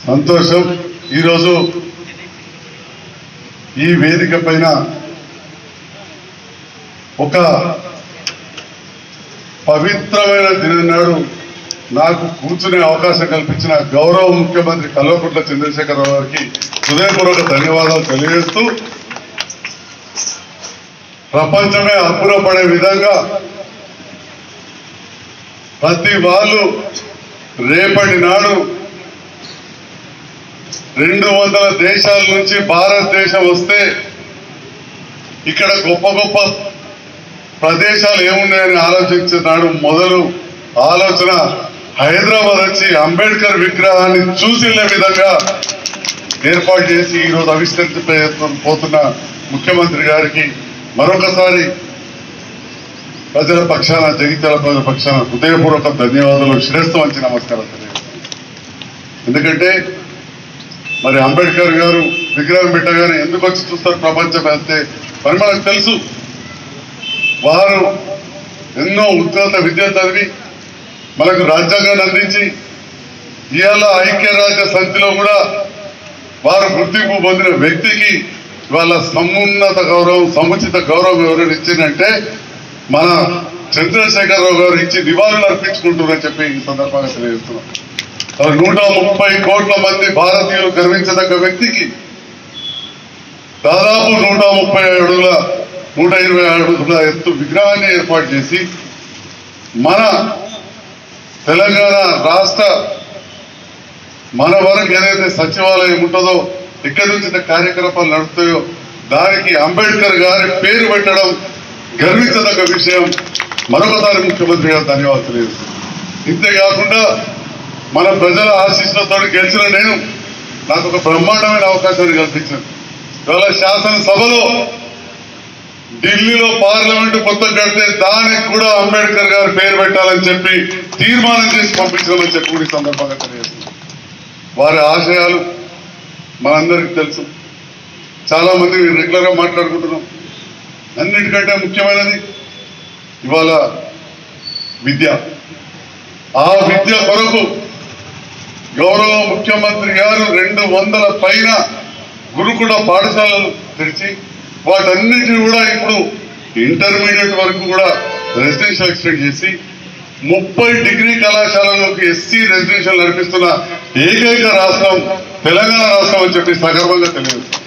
సంతోషం ఈరోజు ఈ వేదిక పైన ఒక పవిత్రమైన దినం నాడు నాకు కూర్చునే అవకాశం కల్పించిన గౌరవ ముఖ్యమంత్రి కల్వకుంట్ల చంద్రశేఖరరావు గారికి హృదయపూర్వక ధన్యవాదాలు తెలియజేస్తూ ప్రపంచమే అప్పురపడే విధంగా ప్రతి వాళ్ళు రేపటి నాడు రెండు వందల దేశాల నుంచి భారతదేశం వస్తే ఇక్కడ గొప్ప గొప్ప ప్రదేశాలు ఏమున్నాయని ఆలోచించే నాడు మొదలు ఆలోచన హైదరాబాద్ వచ్చి అంబేద్కర్ విగ్రహాన్ని చూసిన విధంగా ఏర్పాటు చేసి ఈరోజు ఆవిష్కరించబోతున్న ముఖ్యమంత్రి గారికి మరొకసారి ప్రజల పక్షాన జగిత్యాల ప్రజల పక్షాన హృదయపూర్వక ధన్యవాదాలు శిరస్సు వంచి నమస్కారం తెలియజేస్తున్నాను. ఎందుకంటే మరి అంబేద్కర్ గారు విగ్రహం పెట్టగానే ఎందుకు వచ్చి చూస్తారు ప్రపంచం వెళ్తే మరి మనకు తెలుసు వారు ఎన్నో ఉన్నత విద్య చదివి మనకు రాజ్యాంగాన్ని అందించి ఇవాళ ఐక్యరాజ్య సమితిలో కూడా వారు గుర్తింపు పొందిన వ్యక్తికి వాళ్ళ సమున్నత గౌరవం సముచిత గౌరవం ఎవరైనా ఇచ్చిందంటే మన చంద్రశేఖరరావు గారు ఇచ్చి నివాళులు అర్పించుకుంటున్నారని చెప్పి ఈ సందర్భంగా తెలియజేస్తున్నాం మరి నూట ముప్పై కోట్ల మంది భారతీయులు గర్వించదగ్గ వ్యక్తికి దాదాపు నూట ముప్పై అడుగుల నూట ఇరవై అడుగుల ఎత్తు విగ్రహాన్ని ఏర్పాటు చేసి మన తెలంగాణ రాష్ట్ర మన వరకు ఏదైతే సచివాలయం ఉంటుందో ఇక్కడి నుంచి ఇంత కార్యకలాపాలు నడుస్తాయో దానికి అంబేద్కర్ గారి పేరు పెట్టడం గర్వించదగ్గ విషయం మరొకసారి ముఖ్యమంత్రి గారు ధన్యవాదాలు తెలియజేస్తున్నాను ఇంతేకాకుండా మన ప్రజల ఆశీస్సులతో గెలిచిన నేను నాకు ఒక బ్రహ్మాండమైన అవకాశాన్ని కల్పించాను ఇవాళ శాసనసభలో ఢిల్లీలో పార్లమెంట్ కొత్త కడితే దానికి కూడా అంబేద్కర్ గారి పేరు పెట్టాలని చెప్పి తీర్మానం చేసి పంపించమని చెప్పి కూడా ఈ సందర్భంగా తెలియజేస్తున్నాను వారి ఆశయాలు మనందరికీ తెలుసు చాలా మంది రెగ్యులర్ గా మాట్లాడుకుంటున్నాం అన్నిటికంటే ముఖ్యమైనది ఇవాళ విద్య ఆ విద్య కొరకు గౌరవ ముఖ్యమంత్రి గారు రెండు వందల పైన గురుకుల పాఠశాలలు తెరిచి వాటన్నిటిని కూడా ఇప్పుడు ఇంటర్మీడియట్ వరకు కూడా రెసిడెన్షియల్ ఎక్స్టెండ్ చేసి ముప్పై డిగ్రీ కళాశాలలకు ఎస్సీ రెసిడెన్షియల్ నడిపిస్తున్న ఏకైక రాష్ట్రం తెలంగాణ రాష్ట్రం అని చెప్పి సగర్వంగా తెలియదు